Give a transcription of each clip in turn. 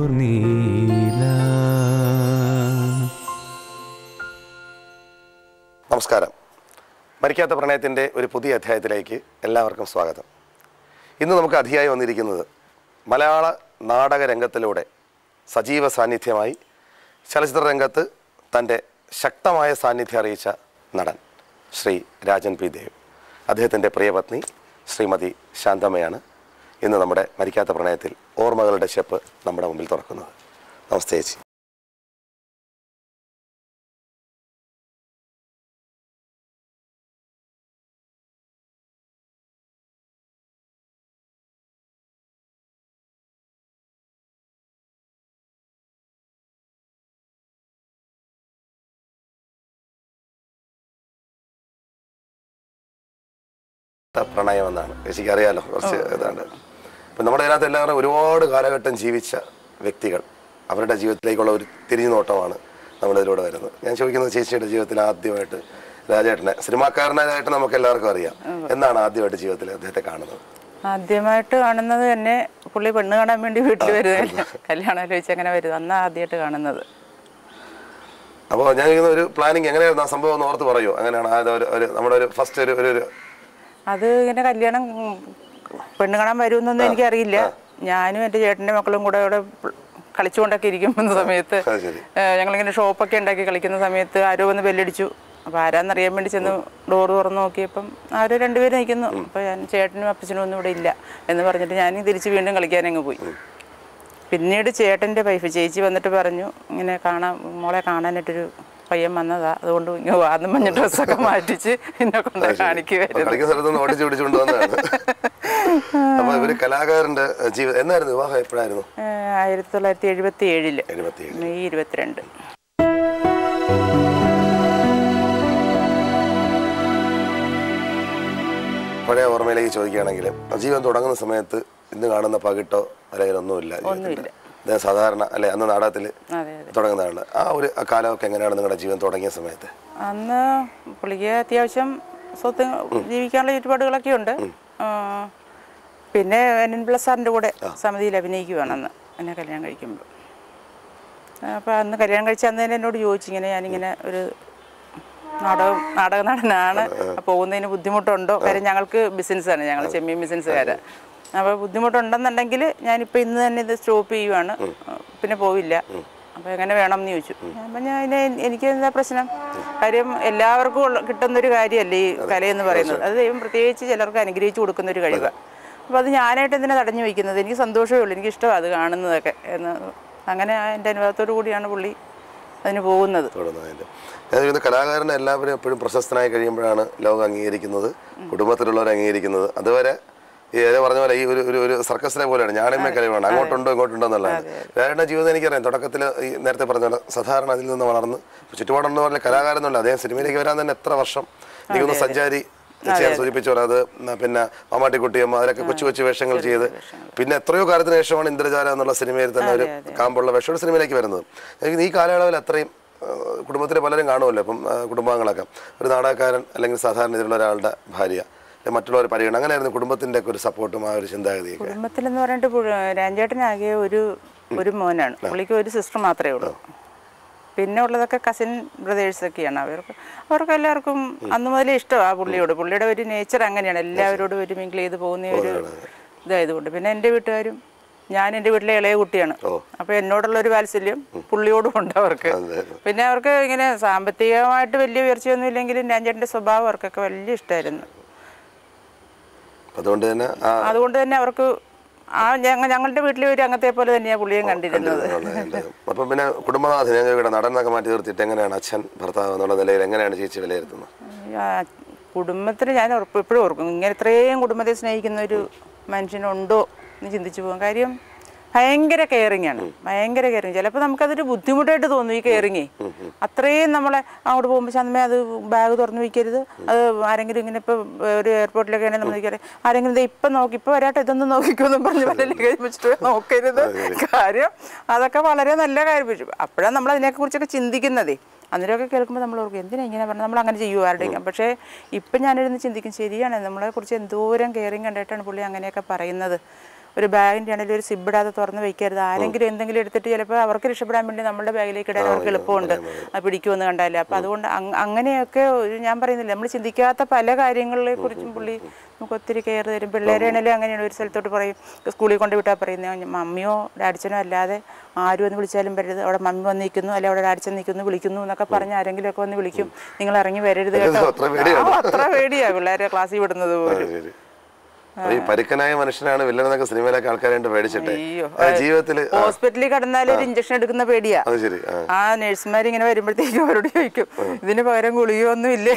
നീല നമസ്കാരം മരിക്കാത്ത പ്രണയത്തിൻ്റെ ഒരു പുതിയ അധ്യായത്തിലേക്ക് എല്ലാവർക്കും സ്വാഗതം ഇന്ന് നമുക്ക് അതിയായി വന്നിരിക്കുന്നത് മലയാള നാടക രംഗത്തിലൂടെ സജീവ സാന്നിധ്യമായി ചലച്ചിത്ര രംഗത്ത് തൻ്റെ ശക്തമായ സാന്നിധ്യം അറിയിച്ച നടൻ ശ്രീ രാജൻ പി ദേവ് അദ്ദേഹത്തിൻ്റെ പ്രിയപത്നി ശ്രീമതി ശാന്തമ്മയാണ് ഇന്ന് നമ്മുടെ മരിക്കാത്ത പ്രണയത്തിൽ ഓർമ്മകളുടെ ഷെപ്പ് നമ്മുടെ മുമ്പിൽ തുറക്കുന്നത് നമസ്തേ ചേച്ചി പ്രണയം എന്നാണ് ചേച്ചിക്ക് അറിയാലോ കുറച്ച് ഇതാണ് അപ്പം നമ്മുടെ അതിനകത്ത് എല്ലാവരും ഒരുപാട് കാലഘട്ടം ജീവിച്ച വ്യക്തികൾ അവരുടെ ജീവിതത്തിലേക്കുള്ള ഒരു തിരിഞ്ഞു നോട്ടമാണ് നമ്മളിതിലൂടെ വരുന്നത് ഞാൻ ചോദിക്കുന്നത് ചേച്ചിയുടെ ജീവിതത്തിൽ ആദ്യമായിട്ട് രാജേട്ടനെ സിനിമാക്കാരനായിട്ട് നമുക്ക് എല്ലാവർക്കും അറിയാം എന്നാണ് ആദ്യമായിട്ട് ജീവിതത്തിൽ അദ്ദേഹത്തെ കാണുന്നത് ആദ്യമായിട്ട് കാണുന്നത് തന്നെ പുള്ളി പെണ്ണ് കാണാൻ വേണ്ടി വീട്ടിൽ വരുന്നത് കല്യാണം ആലോചിച്ച് അങ്ങനെ വരും അന്നാ ആദ്യമായിട്ട് കാണുന്നത് അപ്പോൾ ഞാൻ ചോദിക്കുന്ന ഒരു പ്ലാനിങ് എങ്ങനെയായിരുന്നു ആ സംഭവം ഒന്ന് ഓർത്ത് പറയൂ അങ്ങനെയാണ് ആ ഒരു ഒരു നമ്മുടെ ഒരു ഫസ്റ്റ് ഒരു ഒരു ഒരു അത് ഇങ്ങനെ കല്യാണം ഉം, പെണ്ണ് കാണാൻ വരുമെന്നൊന്നും എനിക്കറിയില്ല ഞാനും എൻ്റെ ചേട്ടൻ്റെ മക്കളും കൂടെ അവിടെ പ് കളിച്ചുകൊണ്ടൊക്കെ ഇരിക്കുന്ന സമയത്ത് അത് ശരി ഏഹ്, ഞങ്ങളിങ്ങനെ ഷോപ്പൊക്കെ ഉണ്ടാക്കി കളിക്കുന്ന സമയത്ത് ആരോ വന്ന് ബെല്ലടിച്ചു അപ്പോൾ ആരാന്നറിയാൻ വേണ്ടി ചെന്ന് ഡോർ തുറന്ന് നോക്കിയപ്പം ആരോ രണ്ടുപേരും നിൽക്കുന്നു അപ്പോൾ ഞാൻ ചേട്ടനും അപ്പച്ചനും ഒന്നും ഇവിടെ ഇല്ല എന്ന് പറഞ്ഞിട്ട് ഞാൻ തിരിച്ച് വീണ്ടും കളിക്കാൻ അങ്ങ് പോയി പിന്നീട് ചേട്ടൻ്റെ വൈഫ് ചേച്ചി വന്നിട്ട് പറഞ്ഞു ഇങ്ങനെ കാണാൻ മോളെ കാണാനായിട്ടൊരു പയ്യൻ വന്നതാ അതുകൊണ്ട് ഇങ്ങനെ വാദം മഞ്ഞ ഡ്രസ്സൊക്കെ മാറ്റിച്ച് എന്നെ കൊണ്ട് കാണിക്കുമായിരുന്നു കളിക്കുന്ന സ്ഥലത്ത് നിന്ന് ഓടിച്ച് പിടിച്ചുകൊണ്ട് വന്നതാണ് അപ്പൊ ഇവര് കലാകാരന്റെ ജീവിതം എന്നായിരുന്നു വിവാഹം എപ്പോഴായിരുന്നു ഏഹ് ആയിരത്തി തൊള്ളായിരത്തി എഴുപത്തി ഏഴില് എഴുപത്തിയേഴ് മെയ് ഇരുപത്തിരണ്ട് പഴയ ഓർമ്മയിലേക്ക് ചോദിക്കുകയാണെങ്കിൽ ജീവൻ തുടങ്ങുന്ന സമയത്ത് ഇന്ന് കാണുന്ന പകിട്ടോ അല്ലെങ്കിൽ ഒന്നുമില്ല ജീവിതത്തിൽ. അദ്ദേഹം സാധാരണ അല്ലെ അന്ന് നാടകത്തിൽ അതെ അതെ തുടങ്ങുന്നതാണ് ആ ഒരു ആ കാലമൊക്കെ എങ്ങനെയാണ് നിങ്ങളുടെ ജീവൻ തുടങ്ങിയ സമയത്ത് അന്ന് പുള്ളിക്ക് അത്യാവശ്യം സ്വത്ത് ജീവിക്കാനുള്ള ചുറ്റുപാടുകളൊക്കെ ഉണ്ട് ആ, പിന്നെ എൻ പ്ലസ് സാറിൻ്റെ കൂടെ സമിതിയിൽ അഭിനയിക്കുവാണ് അന്ന് എന്നെ കല്യാണം കഴിക്കുമ്പോൾ അപ്പോൾ അന്ന് കല്യാണം കഴിച്ച അന്ന് തന്നെ എന്നോട് ചോദിച്ചു ഇങ്ങനെ ഞാനിങ്ങനെ ഒരു നാടകം നാടക നടനാണ് പോകുന്നതിന് ബുദ്ധിമുട്ടുണ്ടോ കാര്യം ഞങ്ങൾക്ക് ബിസിനസ്സാണ് ഞങ്ങൾ ചെമ്മീൻ ബിസിനസ്സുകാരാണ് അപ്പോൾ ബുദ്ധിമുട്ടുണ്ടെന്നുണ്ടെങ്കിൽ ഞാനിപ്പോൾ ഇന്ന് തന്നെ ഇത് സ്റ്റോപ്പ് ചെയ്യുവാണ് പിന്നെ പോവില്ല അപ്പോൾ എങ്ങനെ വേണം എന്ന് ചോദിച്ചു ഞാൻ പറഞ്ഞു അതിന് എനിക്ക് എന്താ പ്രശ്നം കാര്യം എല്ലാവർക്കും ഉള്ള കിട്ടുന്നൊരു കാര്യമല്ലേ ഈ കലയെന്ന് പറയുന്നത് അത് ദൈവം പ്രത്യേകിച്ച് ചിലർക്ക് അനുഗ്രഹിച്ചു കൊടുക്കുന്ന ഒരു കഴിവാണ് അപ്പോൾ അത് ഞാനായിട്ട് എന്തിനാ തടഞ്ഞു വയ്ക്കുന്നത് എനിക്ക് സന്തോഷമേ ഉള്ളൂ എനിക്ക് ഇഷ്ടമാണ് അത് കാണുന്നതൊക്കെ എന്ന് അങ്ങനെ എൻ്റെ അനുഭവത്തോടു കൂടിയാണ് പുള്ളി അതിന് പോകുന്നത് തുടങ്ങുന്നതിൻ്റെ ഞാൻ ചോദിക്കുന്നത് കലാകാരനെ എല്ലാവരും എപ്പോഴും പ്രശസ്തനായി കഴിയുമ്പോഴാണ് ലോകം അംഗീകരിക്കുന്നത് കുടുംബത്തിലുള്ളവർ അംഗീകരിക്കുന്നത് അതുവരെ ഈ ഏതോ പറഞ്ഞ പോലെ ഈ ഒരു ഒരു ഒരു സർക്കസിനെ പോലെയാണ് ഞാനിമ്മ കഴിവാണ് അങ്ങോട്ടുണ്ടോ ഇങ്ങോട്ടുണ്ടോ എന്നുള്ളതാണ് വേറെ ജീവിതം എനിക്കറിയാം തുടക്കത്തിൽ ഈ നേരത്തെ പറഞ്ഞ പോലെ സാധാരണ അതിൽ നിന്ന് വളർന്ന് ചുറ്റുപാടുണ്ടെന്ന് പറഞ്ഞ കലാകാരൻ എന്നുള്ള അദ്ദേഹം സിനിമയിലേക്ക് വരാൻ തന്നെ എത്ര വർഷം എനിക്കൊന്ന് സഞ്ചാരി ചെയ്യാൻ സൂചിപ്പിച്ചു പോലെ അത് ന- പിന്നെ മാമാട്ടിക്കുട്ടിയമ്മ അതിലൊക്കെ കൊച്ചു കൊച്ചു വേഷങ്ങൾ ചെയ്ത് പിന്നെ എത്രയോ കാലത്തിന് ശേഷമാണ് ഇന്ദ്രജാല എന്നുള്ള സിനിമയിൽ തന്നെ ഒരു കാമ്പുള്ള വേഷം ഒരു സിനിമയിലേക്ക് വരുന്നത് എനിക്ക് ഈ കാലയളവിൽ അത്രയും കുടുംബത്തിൽ പലരും കാണുമല്ലോ ഇപ്പം ആ, കുടുംബാംഗങ്ങളൊക്കെ ഒരു നാടകക്കാരൻ അല്ലെങ്കിൽ സാധാരണ ഇതിലുള്ള ഒരാളുടെ ഭാര്യ അല്ലെങ്കിൽ മറ്റുള്ളവർ പരിഗണന അങ്ങനെയായിരുന്നു കുടുംബത്തിൻ്റെ ഒക്കെ ഒരു സപ്പോർട്ടും ആ ഒരു ചിന്താഗതിയൊക്കെ കുടുംബത്തിലെന്ന് പറഞ്ഞിട്ട് പുഴ- രാജേട്ടനാകെ ഒരു ഒരു മോനാണ് പുള്ളിക്ക് ഒരു സിസ്റ്റർ മാത്രമേ ഉള്ളൂ പിന്നെ ഉള്ളതൊക്കെ കസിൻ ബ്രദേഴ്സൊക്കെയാണ് അവർക്ക് അവർക്ക് എല്ലാവർക്കും അന്ന് മുതലേ ഇഷ്ടമാണ് പുള്ളിയോട് പുള്ളിയുടെ ഒരു നേച്ചർ അങ്ങനെയാണ് എല്ലാവരോടും ഒരു മിങ്കിൾ ചെയ്ത് പോകുന്ന ഒരു ഇതായതുകൊണ്ട് പിന്നെ എൻ്റെ വീട്ടുകാരും ഞാൻ എൻ്റെ വീട്ടിലെ ഇളയ കുട്ടിയാണ് അപ്പോൾ എന്നോടുള്ള ഒരു വാത്സല്യം പുള്ളിയോടും ഉണ്ട് അവർക്ക് പിന്നെ അവർക്ക് ഇങ്ങനെ സാമ്പത്തികമായിട്ട് വലിയ ഉയർച്ചയൊന്നും ഇല്ലെങ്കിലും രാജേട്ടൻ്റെ സ്വഭാവം അവർക്കൊക്കെ വലിയ ഇഷ്ടമായിരുന്നു അതുകൊണ്ട് തന്നെ ആ അതുകൊണ്ട് തന്നെ അവർക്ക് ആ ഞങ്ങ ഞങ്ങളുടെ വീട്ടിലെ ഒരു അംഗത്തെ പോലെ തന്നെയാണ് പുള്ളിയും കണ്ടിരുന്നത് അപ്പം പിന്നെ കുടുംബനാഥൻ ഞാൻ ചോദിക്കട്ടെ നടനൊക്കെ മാറ്റി നിർത്തിയിട്ട് എങ്ങനെയാണ് അച്ഛൻ ഭർത്താവ് എന്നുള്ള നിലയിൽ എങ്ങനെയാണ് ചേച്ചി വിലയിരുത്തുന്നത് ആ, കുടുംബത്തിന് ഞാൻ ഉറപ്പ് എപ്പോഴും ഓർക്കും ഇങ്ങനെ ഇത്രയും കുടുംബത്തെ സ്നേഹിക്കുന്ന ഒരു മനുഷ്യനുണ്ടോ എന്ന് ചിന്തിച്ചു പോകും കാര്യം ഭയങ്കര കെയറിങ് ആണ് ഭയങ്കര കെയറിങ് ചിലപ്പോൾ നമുക്കതൊരു ബുദ്ധിമുട്ടായിട്ട് തോന്നും ഈ കെയറിങ് അത്രയും നമ്മളെ അങ്ങോട്ട് പോകുമ്പോൾ ചന്മ അത് ബാഗ് തുറന്നു വയ്ക്കരുത് അത് ആരെങ്കിലും ഇങ്ങനെ ഇപ്പോൾ ഒരു എയർപോർട്ടിലൊക്കെ ആണെങ്കിൽ നമ്മൾ നിൽക്കരുത് ആരെങ്കിലും ദേ ഇപ്പം നോക്കി ഇപ്പോൾ വരാട്ടെ ഇതൊന്നും നോക്കിക്കോന്നും പറഞ്ഞ് വല്ല ലഗേജ് വെച്ചിട്ട് നോക്കരുത് കാര്യം അതൊക്കെ വളരെ നല്ല കാര്യം അപ്പോഴാണ് നമ്മൾ അതിനെക്കുറിച്ചൊക്കെ ചിന്തിക്കുന്നതേ അന്നേരമൊക്കെ കേൾക്കുമ്പോൾ നമ്മൾ ഓർക്കും എന്തിനാ ഇങ്ങനെ പറഞ്ഞാൽ നമ്മൾ അങ്ങനെ ചെയ്യുമോ ആരുടെയും പക്ഷേ ഇപ്പം ഞാനിരുന്ന് ചിന്തിക്കും ശരിയാണ് നമ്മളെക്കുറിച്ച് എന്തോരം കെയറിങ് കണ്ടിട്ടാണ് പുള്ളി അങ്ങനെയൊക്കെ പറയുന്നത് ഒരു ബാഗിൻ്റെ ആണെങ്കിലും ഒരു സിബ് ഇടാതെ തുറന്ന് വെക്കരുത് ആരെങ്കിലും എന്തെങ്കിലും എടുത്തിട്ട് ചിലപ്പോൾ അവർക്ക് രക്ഷപ്പെടാൻ വേണ്ടി നമ്മുടെ ബാഗിലേക്ക് ഇടാൻ അവർക്ക് എളുപ്പമുണ്ട് അത് പിടിക്കുമെന്ന് കണ്ടാൽ അപ്പോൾ അതുകൊണ്ട് അങ്- അങ്ങനെയൊക്കെ ഒരു ഞാൻ പറയുന്നില്ല നമ്മൾ ചിന്തിക്കാത്ത പല കാര്യങ്ങളെ കുറിച്ചും പുള്ളി നമുക്ക് ഒത്തിരി കെയർ തരും പിള്ളേരാണെങ്കിലും അങ്ങനെയാണ് ഒരു സ്ഥലത്തോട്ട് പറയും സ്കൂളിൽ കൊണ്ട് വിട്ടാൽ പറയുന്നത് മമ്മിയോ ഡാഡിച്ചനോ അല്ലാതെ ആരും ഒന്ന് വിളിച്ചാലും വരരുത് അവിടെ മമ്മി വന്ന് നിൽക്കുന്നു അല്ലെ അവിടെ ഡാഡിച്ചൻ നിൽക്കുന്നു വിളിക്കുന്നു എന്നൊക്കെ പറഞ്ഞ് ആരെങ്കിലും ഒക്കെ വന്ന് വിളിക്കും നിങ്ങൾ ഇറങ്ങി വരരുത് കേട്ടോ അത്ര പേടിയാണ്. ആ, അത്ര പേടിയാ പിള്ളേരെ ക്ലാസ്സിൽ വിടുന്നത് പോലും ശരി അപ്പൊ ഈ പരുക്കനായ മനുഷ്യനാണ് വില്ലനെന്നൊക്കെ സിനിമയിലൊക്കെ ആൾക്കാരായിട്ട് പേടിച്ചിട്ടെ അയ്യോ. ആ, ജീവിതത്തില് ആ, ഹോസ്പിറ്റലിൽ കിടന്നാൽ ഒരു ഇഞ്ചക്ഷൻ എടുക്കുന്ന പേടിയാ അത് ശരി ആ ആ നഴ്സുമാർ ഇങ്ങനെ വരുമ്പോഴത്തേക്കും അവരോട് ചോദിക്കും ഇതിന് പകരം ഗുളികയൊന്നും ഇല്ലേ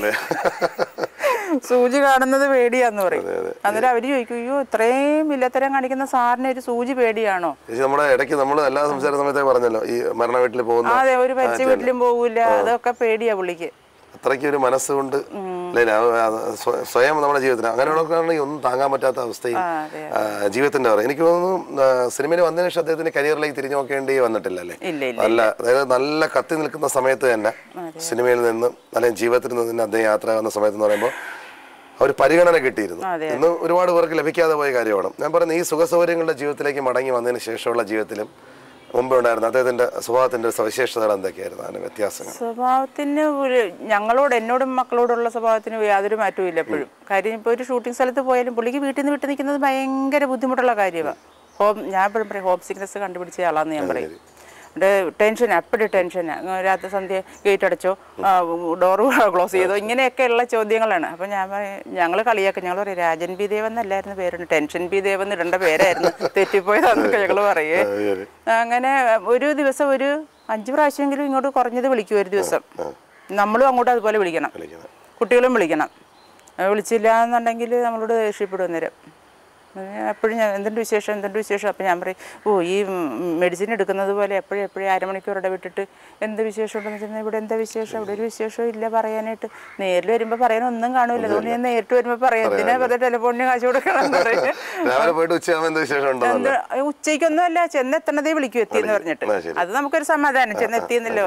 സൂചി കാണുന്നത് പേടിയാന്ന് പറയും അന്നേരം അവര് ചോദിക്കും അയ്യോ ഇത്രയും ഇല്ലത്തരം കാണിക്കുന്ന സാറിന് ഒരു സൂചി പേടിയാണോ ചേച്ചി നമ്മുടെ ഇടയ്ക്ക് നമ്മൾ എല്ലാ സംസാര സമയത്തെ പറഞ്ഞല്ലോ ഈ മരണ വീട്ടിൽ പോകുന്ന അതെ ഒരു മരിച്ച വീട്ടിലും പോകൂല അതൊക്കെ പേടിയാ പുള്ളിക്ക് അത്രയ്ക്ക് ഒരു മനസ്സുകൊണ്ട് അല്ലേ ആ, അത് സ്വ- സ്വയം നമ്മുടെ ജീവിതത്തിൽ അങ്ങനെയുള്ളവർക്കാണെങ്കിൽ ഒന്നും താങ്ങാൻ പറ്റാത്ത അവസ്ഥയും ആ, അതെ. ആ, ജീവിതത്തിന്റെ പറയും എനിക്ക് തോന്നുന്നു ആ, സിനിമയിൽ വന്നതിന് ശേഷം അദ്ദേഹത്തിന് കരിയറിലേക്ക് തിരിഞ്ഞു നോക്കേണ്ടി വന്നിട്ടില്ല അല്ലേ ഇല്ല ഇല്ല നല്ല അതായത് നല്ല കത്തി നിൽക്കുന്ന സമയത്ത് തന്നെ സിനിമയിൽ നിന്ന് അല്ലെങ്കിൽ ജീവിതത്തിൽ നിന്ന് തന്നെ അദ്ദേഹം യാത്ര ആകുന്ന സമയത്ത് എന്ന് പറയുമ്പോൾ ആ ഒരു പരിഗണന കിട്ടിയിരുന്നു അതെ. ഇന്ന് ഒരുപാട് പേർക്ക് ലഭിക്കാതെ പോയ കാര്യമാണ് ഞാൻ പറയുന്നത് ഈ സുഖസൗകര്യങ്ങളുടെ ജീവിതത്തിലേക്ക് മടങ്ങി വന്നതിന് ശേഷമുള്ള ജീവിതത്തിലും മുമ്പ് ഉണ്ടായിരുന്ന അദ്ദേഹത്തിന്റെ സ്വഭാവത്തിന്റെ സവിശേഷതകൾ എന്തൊക്കെയായിരുന്നു അതിന് വ്യത്യാസങ്ങൾ സ്വഭാവത്തിന് ഒരു ഞങ്ങളോട് എന്നോടും മക്കളോടുള്ള സ്വഭാവത്തിന് യാതൊരു മാറ്റവും ഇല്ല എപ്പോഴും കാര്യം ഇപ്പോൾ ഒരു ഷൂട്ടിംഗ് സ്ഥലത്ത് പോയാലും പുള്ളിക്ക് വീട്ടിൽ നിന്ന് വിട്ട് നിൽക്കുന്നത് ഭയങ്കര ബുദ്ധിമുട്ടുള്ള കാര്യമാണ് ഹോം ഞാൻ എപ്പോഴും പറയും ഹോം സിക്നസ് കണ്ടുപിടിച്ച ആളാന്ന് ഞാൻ പറയും ടെൻഷൻ അപ്പോഴും ടെൻഷൻ രാത്രി സന്ധ്യ ഗേറ്റ് അടച്ചോ ഡോറ് ക്ലോസ് ചെയ്തോ ഇങ്ങനെയൊക്കെയുള്ള ചോദ്യങ്ങളാണ് അപ്പം ഞാൻ പറയും ഞങ്ങൾ കളിയാക്കും ഞങ്ങൾ പറയും രാജൻ ബി ദേവ് എന്നല്ലായിരുന്നു പേരുണ്ട് ടെൻഷൻ ബി ദേവ് എന്ന് ഇടേണ്ട പേരായിരുന്നു തെറ്റിപ്പോയതാന്നൊക്കെ ഞങ്ങൾ പറയേ അങ്ങനെ ഒരു ദിവസം ഒരു അഞ്ച് പ്രാവശ്യമെങ്കിലും ഇങ്ങോട്ട് കുറഞ്ഞത് വിളിക്കും ഒരു ദിവസം നമ്മളും അങ്ങോട്ട് അതുപോലെ വിളിക്കണം കുട്ടികളും വിളിക്കണം അത് വിളിച്ചില്ല എന്നുണ്ടെങ്കിൽ നമ്മളോട് ദേഷ്യപ്പെടും അന്നേരം എപ്പോഴും ഞാൻ എന്തുണ്ട് വിശേഷം എന്തുണ്ട് വിശേഷം അപ്പം ഞാൻ പറയും ഓ ഈ മെഡിസിൻ എടുക്കുന്നത് പോലെ എപ്പോഴും എപ്പോഴും അരമണിക്കൂർ ഇടവിട്ടിട്ട് എന്ത് വിശേഷം ഉണ്ടെന്ന് വെച്ചാൽ ഇവിടെ എന്താ വിശേഷം ഇവിടെ ഒരു വിശേഷവും ഇല്ല പറയാനായിട്ട് നേരിൽ വരുമ്പോൾ പറയാൻ ഒന്നും കാണൂല അതുകൊണ്ട് ഞാൻ നേരിട്ട് വരുമ്പോൾ പറയാം എന്തിനാ വെറുതെ ടെലിഫോണിന് കാശ് കൊടുക്കണം എന്ന് പറയും രാവിലെ പോയിട്ട് ഉച്ചയാകുമ്പോൾ എന്ത് വിശേഷം ഉണ്ടോന്നല്ല എന്ത് ഉച്ചയ്ക്കൊന്നും അല്ല ചെന്നെത്തണതേ വിളിക്കും എത്തിയെന്ന് പറഞ്ഞിട്ട് ആ, ശരി. അത് നമുക്കൊരു സമാധാനം ചെന്നെത്തിയെന്നല്ലോ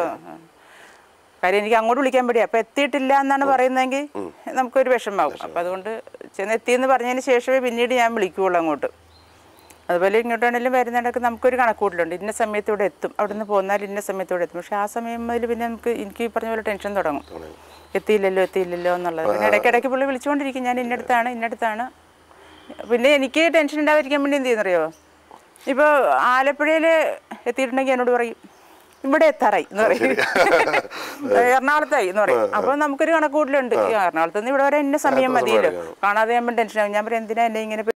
കാര്യം എനിക്ക് അങ്ങോട്ട് വിളിക്കാൻ പേടിയാ അപ്പൊ എത്തിയിട്ടില്ല എന്നാണ് പറയുന്നതെങ്കിൽ നമുക്കൊരു വിഷമാവും അപ്പൊ അതുകൊണ്ട് ചെന്നെത്തിയെന്ന് പറഞ്ഞതിന് ശേഷമേ പിന്നീട് ഞാൻ വിളിക്കുകയുള്ളൂ അങ്ങോട്ട് അതുപോലെ ഇങ്ങോട്ടാണെങ്കിലും വരുന്നിടക്ക് നമുക്കൊരു കണക്കൂട്ടലുണ്ട് ഇന്ന സമയത്ത് ഇവിടെ എത്തും അവിടെ നിന്ന് പോന്നാൽ ഇന്ന സമയത്ത് ഇവിടെ എത്തും പക്ഷെ ആ സമയം മുതൽ പിന്നെ നമുക്ക് എനിക്ക് ഈ പറഞ്ഞ പോലെ ടെൻഷൻ തുടങ്ങും എത്തിയില്ലല്ലോ എത്തിയില്ലല്ലോ എന്നുള്ളത് പിന്നെ ഇടയ്ക്കിടയ്ക്ക് പുള്ളി വിളിച്ചുകൊണ്ടിരിക്കും ഞാൻ ഇന്നടുത്താണ് ഇന്നടുത്താണ് പിന്നെ എനിക്ക് ടെൻഷൻ ഉണ്ടാവാതിരിക്കാൻ വേണ്ടി എന്ത് ചെയ്യുന്നറിയോ ഇപ്പോൾ ആലപ്പുഴയിൽ എത്തിയിട്ടുണ്ടെങ്കിൽ എന്നോട് പറയും ഇവിടെ എത്താറായി എന്ന് പറയും എറണാകുളത്തായി എന്ന് പറയും അപ്പോൾ നമുക്കൊരു കണക്കൂട്ടലുണ്ട് ഈ എറണാകുളത്ത് നിന്ന് ഇവിടെ വരെ എന്നെ സമയം മതിയല്ലോ കാണാതെ ഞാൻ ടെൻഷൻ ആവും ഞാൻ പറയും എന്തിനാ എന്നെ ഇങ്ങനെ പെ-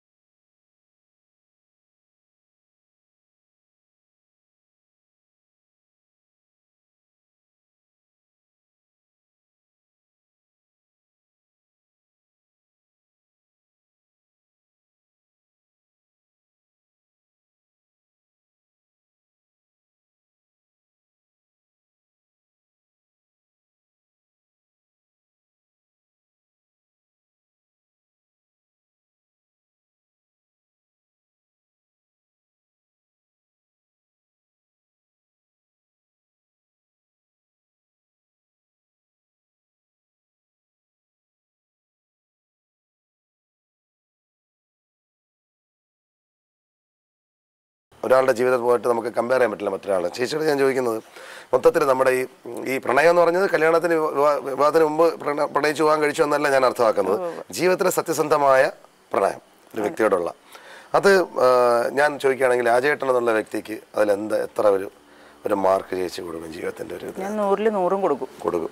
ഒരാളുടെ ജീവിതത്തിൽ പോയിട്ട് നമുക്ക് കമ്പയർ ചെയ്യാൻ പറ്റില്ല മറ്റൊരാളെ ചേച്ചിയോട് ഞാൻ ചോദിക്കുന്നത് മൊത്തത്തിൽ നമ്മുടെ ഈ ഈ പ്രണയം എന്ന് പറഞ്ഞത് കല്യാണത്തിന് വിവാ- വിവാഹത്തിന് മുമ്പ് പ്രണ- പ്രണയിച്ച് പോകാൻ കഴിച്ചു എന്നല്ല ഞാൻ അർത്ഥമാക്കുന്നത് ജീവിതത്തിലെ സത്യസന്ധമായ പ്രണയം ഒരു വ്യക്തിയോടുള്ള അത് ആ, ഞാൻ ചോദിക്കുകയാണെങ്കിൽ രാജേട്ടൻ എന്നുള്ള വ്യക്തിക്ക് അതിലെന്ത് എത്ര ഒരു ഒരു മാർക്ക് ചേച്ചി കൊടുക്കും ജീവിതത്തിൻ്റെ ഒരു ഇത് ഞാൻ നൂറിൽ നൂറും കൊടുക്കും കൊടുക്കും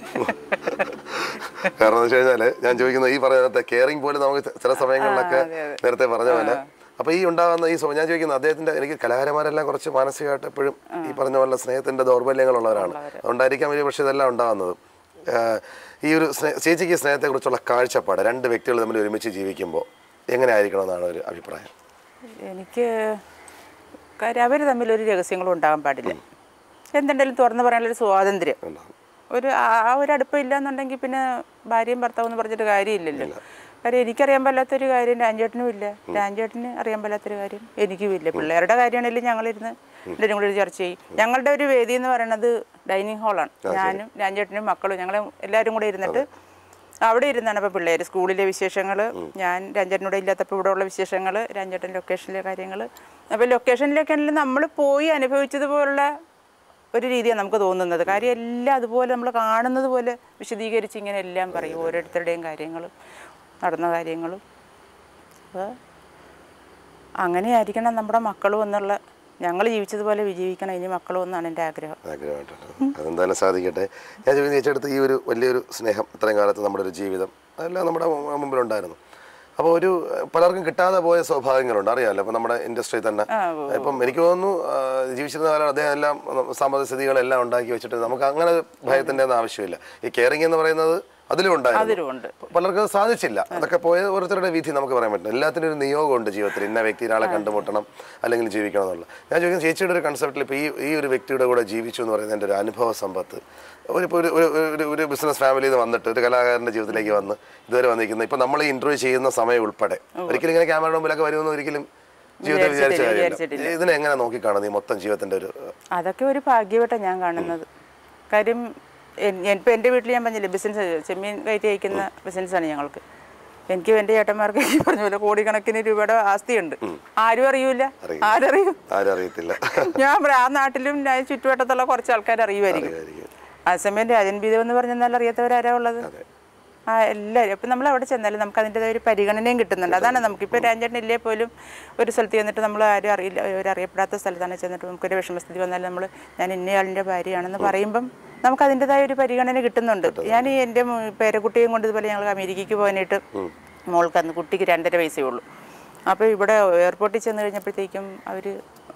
കാരണം എന്ന് വെച്ച് കഴിഞ്ഞാല് ഞാൻ ചോദിക്കുന്നത് ഈ പറയുന്നത് കെയറിങ് പോലും നമുക്ക് ചില സമയങ്ങളിലൊക്കെ നേരത്തെ പറഞ്ഞ പോലെ അപ്പൊ ഈ ഉണ്ടാകുന്ന ഈ സ്വ- ഞാൻ ചോദിക്കുന്നത് അദ്ദേഹത്തിന്റെ എനിക്ക് കലാകാരന്മാരെല്ലാം കുറച്ച് മാനസികമായിട്ട് എപ്പോഴും ഈ പറഞ്ഞ പോലെ സ്നേഹത്തിന്റെ ദൗർബല്യങ്ങളുള്ളവരാണ് അതുകൊണ്ടായിരിക്കാം വലിയ പക്ഷേ ഇതെല്ലാം ഉണ്ടാകുന്നത് ആഹ് ഈ ഒരു സ്നേ ചേച്ചിക്ക് സ്നേഹത്തെക്കുറിച്ചുള്ള കാഴ്ചപ്പാട് രണ്ട് വ്യക്തികൾ തമ്മിൽ ഒരുമിച്ച് ജീവിക്കുമ്പോൾ എങ്ങനെ ആയിരിക്കണം എന്നാണ് ഒരു അഭിപ്രായം എനിക്ക് കാര്യം അവർ തമ്മിലൊരു രഹസ്യങ്ങളും ഉണ്ടാകാൻ പാടില്ല എന്തുണ്ടെങ്കിലും തുറന്നു പറയാനുള്ളൊരു സ്വാതന്ത്ര്യം ഉണ്ടാകും. ഒരു ആ ആ ഒരു അടുപ്പം ഇല്ലാന്നുണ്ടെങ്കിൽ പിന്നെ ഭാര്യയും ഭർത്താവും എന്ന് പറഞ്ഞിട്ട് കാര്യമില്ലല്ലോ കാര്യം എനിക്കറിയാൻ പാടില്ലാത്തൊരു കാര്യം രാഞ്ചേട്ടനും ഇല്ല രാഞ്ചേട്ടന് അറിയാൻ പാടില്ലാത്തൊരു കാര്യം എനിക്കും ഇല്ല പിള്ളേരുടെ കാര്യമാണെങ്കിലും ഞങ്ങളിരുന്ന് രണ്ടും കൂടി ചർച്ച ചെയ്യും ഞങ്ങളുടെ ഒരു വേദി എന്ന് പറയുന്നത് ഡൈനിങ് ഹാളാണ് ഞാനും രാഞ്ചേട്ടനും മക്കളും ഞങ്ങൾ എല്ലാവരും കൂടെ ഇരുന്നിട്ട് അവിടെ ഇരുന്നാണ് ഇപ്പോൾ പിള്ളേർ സ്കൂളിലെ വിശേഷങ്ങൾ ഞാൻ രഞ്ജനോടെ ഇല്ലാത്തപ്പോൾ ഇവിടെ ഉള്ള വിശേഷങ്ങൾ രഞ്ജേട്ടൻ ലൊക്കേഷനിലെ കാര്യങ്ങൾ അപ്പോൾ ലൊക്കേഷനിലൊക്കെ ആണെങ്കിലും നമ്മൾ പോയി അനുഭവിച്ചതുപോലുള്ള ഒരു രീതിയാണ് നമുക്ക് തോന്നുന്നത് കാര്യം എല്ലാം അതുപോലെ നമ്മൾ കാണുന്നത് പോലെ വിശദീകരിച്ച് ഇങ്ങനെ എല്ലാം പറയും ഓരോരുത്തരുടെയും കാര്യങ്ങളും നടന്ന കാര്യങ്ങളും അപ്പോൾ അങ്ങനെയായിരിക്കണം നമ്മുടെ മക്കളും എന്നുള്ള ഞങ്ങൾ ജീവിച്ചതുപോലെ വിജയിക്കണം ഇനി മക്കളും എന്നാണ് എൻ്റെ ആഗ്രഹം ആഗ്രഹമായിട്ടാണ് അതെന്തായാലും സാധിക്കട്ടെ ഞാൻ ചോദിക്കുന്ന ചേച്ചെടുത്ത് ഈ ഒരു വലിയൊരു സ്നേഹം ഇത്രയും കാലത്ത് നമ്മുടെ ഒരു ജീവിതം അതെല്ലാം നമ്മുടെ മു- മുമ്പിലുണ്ടായിരുന്നു അപ്പോൾ ഒരു ഏഹ്, പലർക്കും കിട്ടാതെ പോയ സ്വഭാവങ്ങളുണ്ട് അറിയാമല്ലോ അപ്പോൾ നമ്മുടെ ഇൻഡസ്ട്രി തന്നെ ഇപ്പം എനിക്ക് തോന്നുന്നു ആ, ജീവിച്ചിരുന്ന കാലം അദ്ദേഹം എല്ലാം സാമ്പത്തിക സ്ഥിതികളെല്ലാം ഉണ്ടാക്കി വെച്ചിട്ട് നമുക്ക് അങ്ങനെ ഭയത്തിൻ്റെ ഒന്നും ആവശ്യമില്ല ഈ കെയറിങ് എന്ന് പറയുന്നത് അതിലും ഉണ്ടായിരുന്നു അതിലുമുണ്ട് പലർക്കും അത് സാധിച്ചില്ല അതൊക്കെ പോയ ഓരോരുത്തരുടെ വിധി നമുക്ക് പറയാൻ പറ്റില്ല എല്ലാത്തിനും ഒരു നിയോഗമുണ്ട് ജീവിതത്തിൽ ഇന്ന വ്യക്തി ഒരാളെ കണ്ടുമുട്ടണം അല്ലെങ്കിൽ ജീവിക്കണം എന്നുള്ള ഞാൻ ചോദിക്കുന്നത് ചേച്ചിയുടെ ഒരു കൺസെപ്റ്റിൽ ഇപ്പോൾ ഈ ഈ ഒരു വ്യക്തിയുടെ കൂടെ ജീവിച്ചു എന്ന് പറയുന്നത് എൻ്റെ ഒരു അനുഭവ സമ്പത്ത് ഒരു ഇപ്പോൾ ഒരു ഒരു- ഒരു ഒരു ബിസിനസ് ഫാമിലിയിൽ നിന്ന് വന്നിട്ട് ഒരു കലാകാരൻ്റെ ജീവിതത്തിലേക്ക് വന്ന് ഇതുവരെ വന്നിരിക്കുന്നത് ഇപ്പം നമ്മൾ ഈ ഇൻ്റർവ്യൂ ചെയ്യുന്ന സമയം ഉൾപ്പെടെ ഒരിക്കലും ഇങ്ങനെ ക്യാമറയുടെ മുമ്പിലൊക്കെ വരുമെന്ന് ഒരിക്കലും ജീവിതത്തിൽ വിചാരിച്ച വിചാരിച്ചിട്ടില്ല, കാര്യമില്ല ഇതിനെ എങ്ങനെ നോക്കിക്കാണുന്നത് ഈ മൊത്തം ജീവിതത്തിൻ്റെ ഒരു അതൊക്കെ ഒരു ഭാഗ്യമായിട്ടാണ് ഞാൻ കാണുന്നത് കാര്യം ഇപ്പം എൻ്റെ വീട്ടിൽ ഞാൻ പറഞ്ഞില്ലേ ബിസിനസ് ചെമ്മീൻ കയറ്റി അയക്കുന്ന ബിസിനസ്സാണ് ഞങ്ങൾക്ക് എനിക്ക് എൻ്റെ ചേട്ടന്മാർക്ക് ഈ പറഞ്ഞ പോലെ കോടിക്കണക്കിന് രൂപയുടെ ആസ്തിയുണ്ട് ആരും അറിയൂല ആരറിയും ആരും അറിയത്തില്ല ഞാൻ പറയാം ആ നാട്ടിലും ഞാൻ ചുറ്റുവട്ടത്തുള്ള കുറച്ച് ആൾക്കാർ അറിയുമായിരിക്കും ആയിരിക്കും. അതേസമയം രാജൻ ബീതം എന്ന് പറഞ്ഞാൽ അറിയാത്തവരാരാ ഉള്ളത് ആ എല്ലാവരും അപ്പം നമ്മൾ അവിടെ ചെന്നാലും നമുക്ക് അതിൻ്റെതായ ഒരു പരിഗണനയും കിട്ടുന്നുണ്ട് അതാണ് നമുക്കിപ്പോൾ രാജേട്ടൻ ഇല്ലേ പോലും ഒരു സ്ഥലത്ത് ചെന്നിട്ട് നമ്മൾ ആരും അറിയില്ല ഒരു അറിയപ്പെടാത്ത സ്ഥലത്താണ് ചെന്നിട്ട് നമുക്കൊരു വിഷമസ്ഥിതി വന്നാൽ നമ്മൾ ഞാൻ ഇന്നയാളിൻ്റെ ഭാര്യയാണെന്ന് പറയുമ്പം നമുക്ക് അതിൻ്റെതായ ഒരു പരിഗണന കിട്ടുന്നുണ്ട് ഞാൻ ഈ എൻ്റെ മു- പേരക്കുട്ടിയും കൊണ്ട് ഇതുപോലെ ഞങ്ങൾ അമേരിക്കയ്ക്ക് പോകാനായിട്ട് മോൾക്ക് അന്ന് കുട്ടിക്ക് രണ്ടര വയസ്സേ ഉള്ളൂ അപ്പോൾ ഇവിടെ എയർപോർട്ടിൽ ചെന്ന് കഴിഞ്ഞപ്പോഴത്തേക്കും അവർ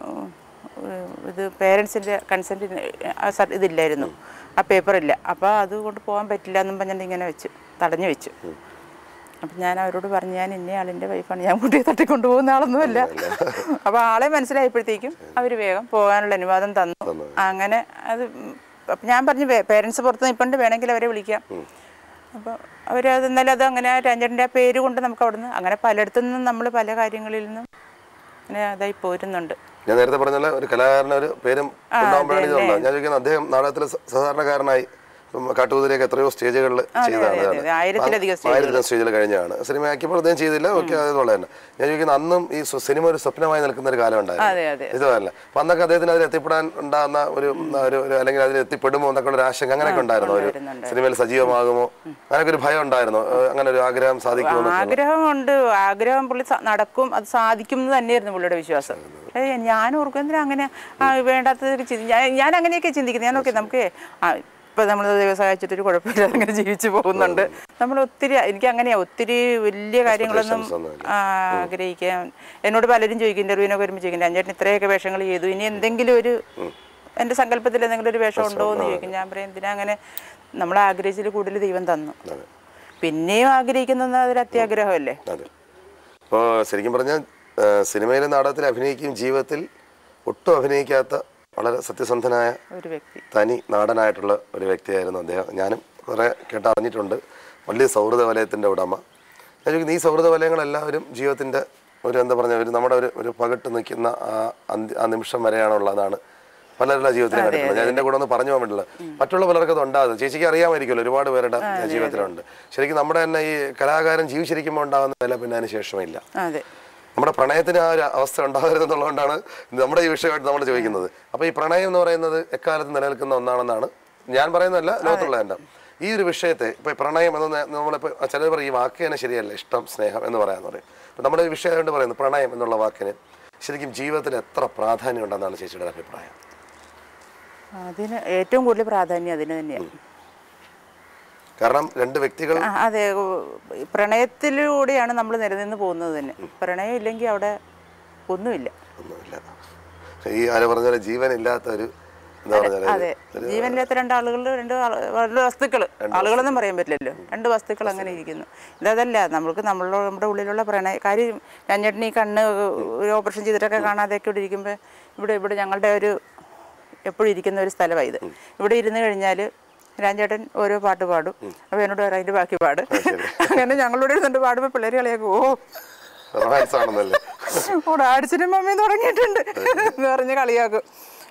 ഇത് പേരൻസിൻ്റെ കൺസെൻറ്റ് ഇതില്ലായിരുന്നു ആ പേപ്പർ ഇല്ല അപ്പോൾ അതുകൊണ്ട് പോകാൻ പറ്റില്ല എന്നും പറഞ്ഞിട്ട് ഇങ്ങനെ വെച്ച് തടഞ്ഞു വെച്ചു അപ്പം ഞാൻ അവരോട് പറഞ്ഞു ഞാൻ ഇന്ന ആളിൻ്റെ വൈഫാണ് ഞാൻ കുട്ടിയെ തട്ടിക്കൊണ്ടു പോകുന്ന ആളൊന്നുമല്ല അപ്പോൾ ആളെ മനസ്സിലായപ്പോഴത്തേക്കും അവർ വേഗം പോകാനുള്ള അനുവാദം തന്നു അങ്ങനെ അത് അപ്പം ഞാൻ പറഞ്ഞു പേരൻസ് പുറത്ത് നിൽപ്പുണ്ട് വേണമെങ്കിൽ അവരെ വിളിക്കാം അപ്പോൾ അവർ അത് എന്നാലും അത് അങ്ങനെ രഞ്ജൻ്റെ ആ പേര് കൊണ്ട് നമുക്ക് അവിടുന്ന് അങ്ങനെ പലയിടത്തു നിന്നും നമ്മൾ പല കാര്യങ്ങളിൽ നിന്നും അങ്ങനെ അതായി പോരുന്നുണ്ട് ഞാൻ നേരത്തെ പറഞ്ഞ ഒരു കലാകാരന് ഒരു പേരും ഉണ്ടാകുമ്പോഴാണ് ഇതുള്ളത് ഞാൻ ചോദിക്കുന്നത് അദ്ദേഹം നാടകത്തിൽ സ- സാധാരണക്കാരനായി ഇപ്പം കാട്ടുകുതിരയൊക്കെ എത്രയോ സ്റ്റേജുകളിൽ ചെയ്തതാണ് അതെ, ഇതാണ്. അതെ. ആയിരത്തിലധികം ആ- ആയിരത്തിലധികം സ്റ്റേജിൽ കഴിഞ്ഞാണ് സിനിമയാക്കിയപ്പോൾ അദ്ദേഹം ചെയ്തില്ല ഓക്കെ അതുപോലെ തന്നെ ഞാൻ ചോദിക്കുന്നത് അന്നും ഈ സ്വ- സിനിമ ഒരു സ്വപ്നമായി നിൽക്കുന്ന ഒരു കാലം ഉണ്ടായിരുന്നു അതെ അതെ ഇതല്ല അപ്പൊ അന്നൊക്കെ അദ്ദേഹത്തിന് അതിൽ എത്തിപ്പെടാൻ ഉണ്ടാകുന്ന ഒരു ഒരു ഒരു അല്ലെങ്കിൽ അതിൽ എത്തിപ്പെടുമോ എന്നൊക്കെ ഒരു ആശങ്ക അങ്ങനെയൊക്കെ ഉണ്ടായിരുന്നു ഒരു ഉണ്ടായിരുന്നു, സിനിമയിൽ സജീവമാകുമോ അങ്ങനെയൊക്കെ ഒരു ഭയം ഉണ്ടായിരുന്നു അങ്ങനെ ഒരു ആഗ്രഹം സാധിക്കുമോ ആഗ്രഹമുണ്ട് ആഗ്രഹം പുള്ളി സ- നടക്കും അത് സാധിക്കും എന്ന് തന്നെയായിരുന്നു പുള്ളിയുടെ വിശ്വാസം ഏയ് ഞാൻ ഓർക്കും എന്തിനാ അങ്ങനെ ആ, വേണ്ടാത്തതൊക്കെ ചിന്തി ഞാൻ ഞാൻ അങ്ങനെയൊക്കെ ചിന്തിക്കുന്നത് ഞാൻ നോക്കി നമുക്ക് ഇപ്പം നമ്മൾ ദൈവം സഹായിച്ചിട്ടൊരു കുഴപ്പമില്ല അങ്ങനെ ജീവിച്ചു പോകുന്നുണ്ട് നമ്മൾ ഒത്തിരി എനിക്ക് അങ്ങനെയാ ഒത്തിരി വലിയ കാര്യങ്ങളൊന്നും ഒന്നുമില്ല. ആ, ആഗ്രഹിക്കാൻ എന്നോട് പലരും ചോദിക്കും ഇൻ്റർവ്യൂവിനൊക്കെ വരുമ്പോൾ ചോദിക്കും രഞ്ജേട്ടൻ ഇത്രയൊക്കെ വേഷങ്ങൾ ചെയ്തു ഇനി എന്തെങ്കിലും ഒരു എൻ്റെ സങ്കല്പത്തിൽ എന്തെങ്കിലും ഒരു വേഷം ഉണ്ടോ എന്ന് ചോദിക്കും ഞാൻ പറയും എന്തിനാ അങ്ങനെ നമ്മൾ ആഗ്രഹിച്ചതിൽ കൂടുതൽ ദൈവം തന്നു അതെ പിന്നെയും ആഗ്രഹിക്കുന്നത് അതൊരു അത്യാഗ്രഹമല്ലേ അതെ അപ്പോൾ ശരിക്കും പറഞ്ഞാൽ സിനിമയിലും നാടകത്തിൽ അഭിനയിക്കുകയും ജീവിതത്തിൽ ഒട്ടും അഭിനയിക്കാത്ത വളരെ സത്യസന്ധനായ ഒരു വ്യക്തി തനി നാടനായിട്ടുള്ള ഒരു വ്യക്തിയായിരുന്നു അദ്ദേഹം ഞാനും കുറേ കേട്ടറിഞ്ഞിട്ടുണ്ട് വലിയ സൗഹൃദ വലയത്തിൻ്റെ ഉടമ ഞാൻ ചോദിക്കുന്നത് ഈ സൗഹൃദ വലയങ്ങളെല്ലാവരും ജീവിതത്തിൻ്റെ ഒരു എന്താ പറഞ്ഞ ഒരു നമ്മുടെ ഒരു ഒരു പകിട്ട് നിൽക്കുന്ന ആ അന്ത്യ ആ നിമിഷം വരെയാണുള്ളതാണ് പലരുടെ ജീവിതത്തിൽ കണ്ടിട്ടുള്ളത് ഞാൻ ഇതിൻ്റെ കൂടെ ഒന്ന് പറഞ്ഞു പോകാൻ പറ്റില്ല മറ്റുള്ള പലർക്കും അത് ഉണ്ടാകും ചേച്ചിക്ക് അറിയാമായിരിക്കുമല്ലോ ഒരുപാട് പേരുടെ ജീവിതത്തിലുണ്ട് ശരിക്കും നമ്മുടെ തന്നെ ഈ കലാകാരൻ ജീവിച്ചിരിക്കുമ്പോൾ ഉണ്ടാകുന്ന വില പിന്നെ അതിന് ശേഷമില്ല അതെ നമ്മുടെ പ്രണയത്തിന് ആ ഒരു അവസ്ഥ ഉണ്ടാകരുത് എന്നുള്ളതുകൊണ്ടാണ് നമ്മുടെ ഈ വിഷയമായിട്ട് നമ്മൾ ചോദിക്കുന്നത് അപ്പോൾ ഈ പ്രണയം എന്ന് പറയുന്നത് എക്കാലത്ത് നിലനിൽക്കുന്ന ഒന്നാണെന്നാണ് ഞാൻ പറയുന്നതല്ല ലോകത്തുള്ള എൻ്റെ ഈ ഒരു വിഷയത്തെ ഇപ്പോൾ പ്രണയം എന്ന് ന- നമ്മളിപ്പോൾ ചിലർ പറയും ഈ വാക്ക് തന്നെ ശരിയല്ല ഇഷ്ടം സ്നേഹം എന്ന് പറയാന്ന് പറയും അപ്പോൾ നമ്മുടെ ഈ വിഷയമായിട്ട് പറയുന്നത് പ്രണയം എന്നുള്ള വാക്കിന് ശരിക്കും ജീവിതത്തിൽ എത്ര പ്രാധാന്യം ഉണ്ടെന്നാണ് ചേച്ചിയുടെ ഒരു അഭിപ്രായം അതിന് ഏറ്റവും കൂടുതൽ പ്രാധാന്യം അതിന് തന്നെയാണ് കാരണം രണ്ട് വ്യക്തികൾ ആ, അതെ ഓ, ഈ പ്രണയത്തിലൂടെയാണ് നമ്മൾ നിലനിന്ന് പോകുന്നത് തന്നെ പ്രണയം ഇല്ലെങ്കിൽ അവിടെ ഒന്നുമില്ല ഒന്നുമില്ല ഈ ആര് പറഞ്ഞാൽ ജീവനില്ലാത്ത ഒരു എന്താ പറഞ്ഞാൽ അതെ ജീവനില്ലാത്ത രണ്ടാളുകൾ രണ്ട് ആള്- രണ്ട് വസ്തുക്കൾ ആളുകളൊന്നും പറയാൻ പറ്റില്ലല്ലോ രണ്ട് വസ്തുക്കൾ അങ്ങനെ ഇരിക്കുന്നു ഇതല്ല നമ്മൾക്ക് നമ്മളുടെ നമ്മുടെ ഉള്ളിലുള്ള പ്രണയ കാര്യം രഞ്ഞേട്ടൻ ഈ കണ്ണ് ഒരു ഓപ്പറേഷൻ ചെയ്തിട്ടൊക്കെ കാണാതെയൊക്കെ ഇവിടെ ഇരിക്കുമ്പോൾ ഇവിടെ ഇവിടെ ഞങ്ങളുടെ ഒരു എപ്പോഴും ഇരിക്കുന്ന ഒരു സ്ഥലമാണ് ഇത് ഇവിടെ ഇരുന്ന് കഴിഞ്ഞാൽ രാജേട്ടൻ ഓരോ പാട്ട് പാടും അപ്പോൾ എന്നോട് പറയാം അതിൻ്റെ ബാക്കി പാട് അങ്ങനെ ഞങ്ങളോട് ഇരുന്നിട്ട് പാടുമ്പോൾ പിള്ളേർ കളിയാക്കും ഓ റൊമാൻസ് ആണെന്നല്ലേ ഓടെ അടിച്ചിട്ടും മമ്മിയും തുടങ്ങിയിട്ടുണ്ട് എന്ന് പറഞ്ഞ് കളിയാക്കും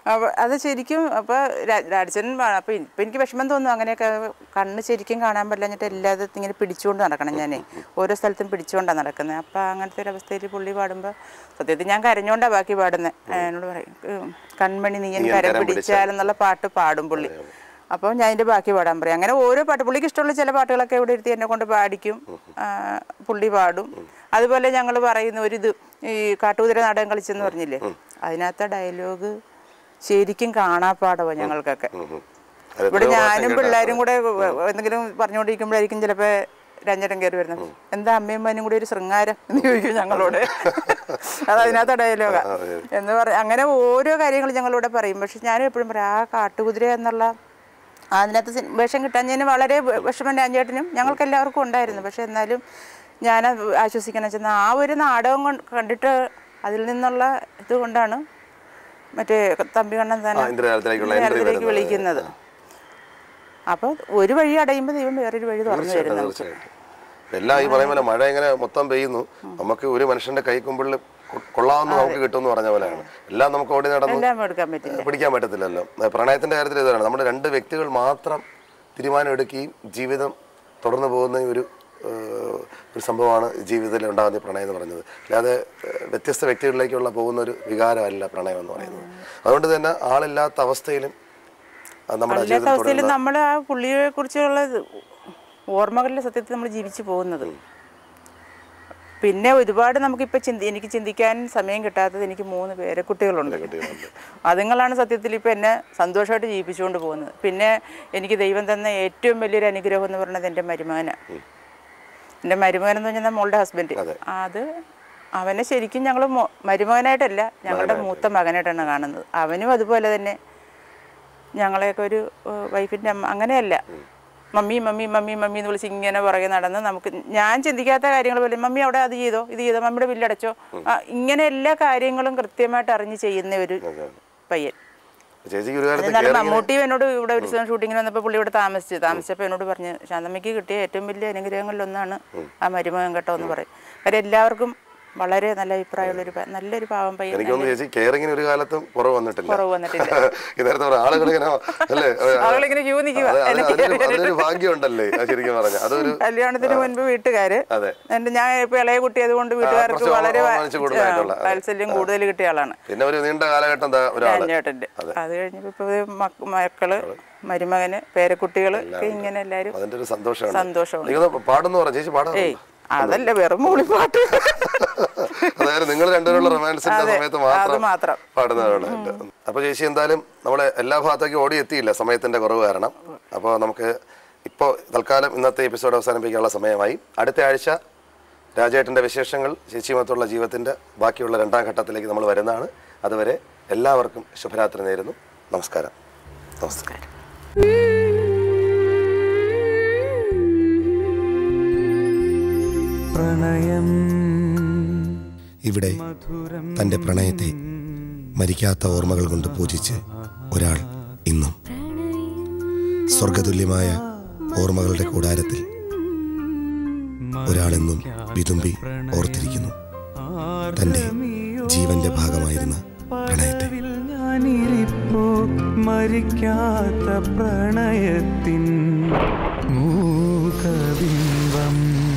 അവ- അത് ശരിക്കും അപ്പോൾ രാജൻ അപ്പോൾ ഇപ്പം എനിക്ക് വിഷമം തോന്നുന്നു അങ്ങനെയൊക്കെ കണ്ണ് ശരിക്കും കാണാൻ പറ്റില്ല എല്ലാതും ഇങ്ങനെ പിടിച്ചുകൊണ്ട് നടക്കണം ഞാൻ ഓരോ സ്ഥലത്തും പിടിച്ചുകൊണ്ടാണ് നടക്കുന്നത് അപ്പോൾ അങ്ങനത്തെ ഒരു അവസ്ഥയിൽ പുള്ളി പാടുമ്പോൾ സത്യത്തിൽ ഞാൻ കരഞ്ഞോണ്ടാണ് ബാക്കി പാടുന്നത് എന്നോട് പറയും "ഉം, കൺമണി നീ എൻ കരം പിടിച്ചാലെന്നുള്ള പാട്ട് പാടും പുള്ളി അപ്പോൾ ഞാൻ അതിൻ്റെ ബാക്കി പാടാൻ പറയും അങ്ങനെ ഓരോ പാട്ട് പുള്ളിക്ക് ഇഷ്ടമുള്ള ചില പാട്ടുകളൊക്കെ ഇവിടെ ഇരുത്തി എന്നെ കൊണ്ട് പാടിക്കും ആ, പുള്ളി പാടും അതുപോലെ ഞങ്ങൾ പറയുന്ന ഒരു ഇത് ഈ കാട്ടുകുതിര നാടകം കളിച്ചെന്ന് പറഞ്ഞില്ലേ അതിനകത്തെ ഡയലോഗ് ശരിക്കും കാണാപ്പാടവോ ഞങ്ങൾക്കൊക്കെ അത് ഇവിടെ എത്രയോ പ്രാവശ്യം ഞാനും കേട്ടതാ. പിള്ളേരും കൂടെ എന്തെങ്കിലും പറഞ്ഞുകൊണ്ടിരിക്കുമ്പോഴായിരിക്കും ചിലപ്പോൾ രഞ്ജനം കയറി വരുന്നത് എന്താ അമ്മയും മോനും കൂടി ഒരു ശൃംഗാരം എന്ന് ചോദിക്കും ഞങ്ങളോട് അത് അതിനകത്ത് ഡയലോഗാ എന്ന് പറ അങ്ങനെ ഓരോ കാര്യങ്ങൾ ഞങ്ങളിവിടെ പറയും പക്ഷെ ഞാനും എപ്പോഴും പറയും ആ കാട്ടുകുതിര എന്നുള്ള അതിനകത്ത് സി- വേഷം കിട്ടാഞ്ഞതിന് വളരെ വ- വിഷമം രാജേട്ടനും ഞങ്ങൾക്ക് എല്ലാവർക്കും ഉണ്ടായിരുന്നു പക്ഷെ എന്നാലും ഞാൻ ആശ്വസിക്കണം വെച്ചാൽ ആ ഒരു നാടകം കൊണ്ട് കണ്ടിട്ട് അതിൽ നിന്നുള്ള ഇത് കൊണ്ടാണ് മറ്റേ തമ്പി കണ്ണൻ ആ, തന്നെ ഇന്ദ്രജാലത്തിലേക്കുള്ള entry ഇന്ദ്രജാലത്തിലേക്ക് വരുന്നത്. വിളിക്കുന്നത് അപ്പോൾ ഒരു വഴി അടയുമ്പോൾ ദൈവം വേറൊരു വഴി തുറന്നു തീർച്ചയായിട്ടും തരുന്നു തീർച്ചയായിട്ടും എല്ലാം ഈ പറയുന്ന പോലെ മഴ ഇങ്ങനെ മൊത്തം പെയ്യുന്നു നമുക്ക് ഒരു മനുഷ്യന്റെ കൈക്കുമ്പിളിൽ കൊ- കൊള്ളാവുന്ന നമുക്ക് കിട്ടുമെന്ന് പറഞ്ഞ പോലെയാണ് എല്ലാം നമുക്ക് ഓടി നടന്ന് എല്ലാം എടുക്കാൻ പറ്റില്ല പിടിക്കാൻ പറ്റത്തില്ലല്ലോ ഏ, പ്രണയത്തിന്റെ കാര്യത്തിൽ ഇതാണ് നമ്മുടെ രണ്ട് വ്യക്തികൾ മാത്രം തീരുമാനം എടുക്കുകയും ജീവിതം തുടർന്ന് പോകുന്ന ഒരു ഏ, ഒരു സംഭവമാണ് ജീവിതത്തിൽ ഉണ്ടാകുന്ന ഈ പ്രണയം എന്ന് പറയുന്നത് അല്ലാതെ ഏ, വ്യത്യസ്ത വ്യക്തികളിലേക്കുള്ള പോകുന്ന ഒരു വികാരമല്ല പ്രണയം എന്ന് പറയുന്നത് അതുകൊണ്ട് തന്നെ ആളില്ലാത്ത അവസ്ഥയിലും അത് നമ്മുടെ അല്ലാത്ത ജീവിതത്തിൽ അവസ്ഥയിൽ തുടരുന്ന നമ്മൾ ആ പുള്ളിയെ കുറിച്ചുള്ള ഇത് ഓർമ്മകളിലെ സത്യത്തിൽ നമ്മൾ ജീവിച്ചു പോകുന്നത് പിന്നെ ഒരുപാട് നമുക്കിപ്പോൾ ചിന്തി എനിക്ക് ചിന്തിക്കാൻ സമയം കിട്ടാത്തത് എനിക്ക് മൂന്ന് പേരെ കുട്ടികളുണ്ട് അതുങ്ങളാണ് സത്യത്തിൽ ഇപ്പോൾ എന്നെ സന്തോഷമായിട്ട് ജീവിപ്പിച്ചുകൊണ്ട് പോകുന്നത് പിന്നെ എനിക്ക് ദൈവം തന്ന ഏറ്റവും വലിയൊരു അനുഗ്രഹം എന്ന് പറയുന്നത് എൻ്റെ മരുമകനാണ് എൻ്റെ മരുമകൻ എന്ന് പറഞ്ഞാൽ മോളുടെ ഹസ്ബൻഡ് അത് അവനെ ശരിക്കും ഞങ്ങൾ മരുമകനായിട്ടല്ല ഞങ്ങളുടെ മൂത്ത മകനായിട്ടാണ് കാണുന്നത് അവനും അതുപോലെ തന്നെ ഞങ്ങളെയൊക്കെ ഒരു വൈഫിൻ്റെ അമ്മ അങ്ങനെയല്ല മമ്മി മമ്മി മമ്മി മമ്മി എന്ന് വിളിച്ച് ഇങ്ങനെ പുറകെ നടന്ന് നമുക്ക് ഞാൻ ചിന്തിക്കാത്ത കാര്യങ്ങൾ പോലെ മമ്മി അവിടെ അത് ചെയ്തോ ഇത് ചെയ്തോ മമ്മിയുടെ ബില്ലടച്ചോ ആ, ഇങ്ങനെ എല്ലാ കാര്യങ്ങളും കൃത്യമായിട്ട് അറിഞ്ഞ് ചെയ്യുന്ന ഒരു പയ്യൻ ചേച്ചിക്ക് ഒരു കാര്യത്തിൽ എന്നാലും മമ്മൂട്ടി എന്നോട് ഇവിടെ ഒരു ദിവസം ഷൂട്ടിങ്ങിന് വന്നപ്പോൾ പുള്ളി ഇവിടെ താമസിച്ചു താമസിച്ചപ്പോൾ എന്നോട് പറഞ്ഞു ശാന്തമ്മയ്ക്ക് കിട്ടിയ ഏറ്റവും വലിയ അനുഗ്രഹങ്ങളിലൊന്നാണ് ആ മരുമകൻ കേട്ടോ എന്ന് പറയും കാര്യം എല്ലാവർക്കും വളരെ നല്ല അഭിപ്രായമുള്ളൊരു പ- നല്ലൊരു പാവം പയ്യൻ എനിക്ക് തോന്നുന്നു ചേച്ചി കെയറിങ്ങിന് ഒരു കാലത്തും കുറവ് വന്നിട്ടില്ല കുറവ് വന്നിട്ടില്ല ഈ നേരത്തെ പറഞ്ഞ ആളുകൾ ഇങ്ങനെ അല്ലേ ആളുകളിങ്ങനെ ക്യൂ നിൽക്കുക അത് അതിന് അതിനൊരു അതിനൊരു ഭാഗ്യം ഉണ്ടല്ലേ അത് ശരിക്കും പറഞ്ഞ അതൊരു കല്യാണത്തിന് മുൻപ് വീട്ടുകാര് അതെ എന്റെ ഞാൻ ഇപ്പൊ ഇളയ കുട്ടി അതുകൊണ്ട് വീട്ടുകാർക്ക് കുറച്ച് വളരെ വ- ഓമനിച്ച് കൂടുതലായിട്ടുള്ള, ആ, വാത്സല്യം കൂടുതൽ കിട്ടിയ ആളാണ് പിന്നെ ഒരു നീണ്ട കാലഘട്ടം ദാ ഒരാള് ചേട്ടന്റെ അത് കഴിഞ്ഞപ്പോ ഇപ്പൊ ഇത് മക്ക- മക്കള് മരുമകന് പേരക്കുട്ടികള് ഒക്കെ ഇങ്ങനെ എല്ലാരും അതിന്റെ ഒരു സന്തോഷമാണ് സന്തോഷമുണ്ട് എനിക്ക് തോന്നുന്നു പാടുന്നു പറഞ്ഞു ചേച്ചി പാടാ ഏയ് അതല്ല വെറും മൂളിപ്പാട്ട് അതായത് നിങ്ങൾ രണ്ടുപേരുള്ള റൊമാൻസിന്റെ അതെ, സമയത്ത് അത് മാത്രം മാത്രം. പാടുന്നതാണ് അപ്പൊ ചേച്ചി എന്തായാലും നമ്മളെ എല്ലാ ഭാഗത്തേക്കും ഓടി എത്തിയില്ല സമയത്തിന്റെ കുറവ് കാരണം അപ്പോൾ നമുക്ക് ഇപ്പോൾ തൽക്കാലം ഇന്നത്തെ എപ്പിസോഡ് അവസാനിപ്പിക്കാനുള്ള സമയമായി അടുത്ത ആഴ്ച രാജേട്ടന്റെ വിശേഷങ്ങൾ ചേച്ചിയുമൊത്തുള്ള ജീവിതത്തിന്റെ ബാക്കിയുള്ള രണ്ടാം ഘട്ടത്തിലേക്ക് നമ്മൾ വരുന്നതാണ് അതുവരെ എല്ലാവർക്കും ശുഭരാത്രി നേരുന്നു നമസ്കാരം നമസ്കാരം പ്രണയം ഇവിടെ തൻ്റെ പ്രണയത്തെ മരിക്കാത്ത ഓർമ്മകൾ കൊണ്ട് പൂജിച്ച് ഒരാൾ ഇന്നും സ്വർഗതുല്യമായ ഓർമ്മകളുടെ കൂടാരത്തിൽ ഒരാളെന്നും വിതുമ്പി ഓർത്തിരിക്കുന്നു തൻ്റെ ജീവന്റെ ഭാഗമായിരുന്ന പ്രണയത്തെ ഞാനിരിപ്പോ മരിക്കാത്ത പ്രണയത്തിൻ മൂകബിംബം